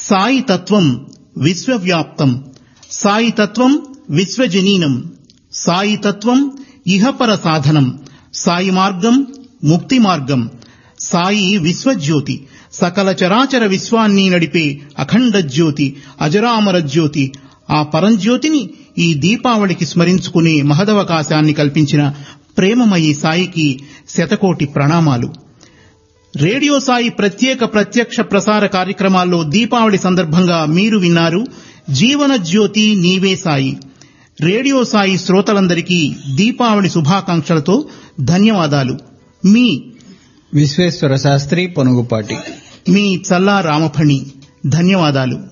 సాయి తత్వం విశ్వవ్యాప్తం సాయి తత్వం విశ్వజనీనం సాయి తత్వం ఇహపర సాధనం సాయి మార్గం ముక్తి మార్గం సాయి విశ్వజ్యోతి సకల చరాచర విశ్వాన్ని నడిపే అఖండ జ్యోతి అజరామర జ్యోతి ఆ పరంజ్యోతిని ఈ దీపావళికి స్మరించుకునే మహదవకాశాన్ని కల్పించిన ప్రేమమయి సాయికి శతకోటి ప్రణామాలు రేడియో సాయి ప్రత్యేక ప్రత్యక్ష ప్రసార కార్యక్రమాల్లో దీపావళి సందర్భంగా మీరు విన్నారు జీవన జ్యోతి నీవే సాయి రేడియో సాయి శ్రోతలందరికీ దీపావళి శుభాకాంక్షలతో ధన్యవాదాలు మీ విశ్వేశ్వర శాస్త్రి పొనుగుపాటి మీ చల్లా రామఫణి ధన్యవాదాలు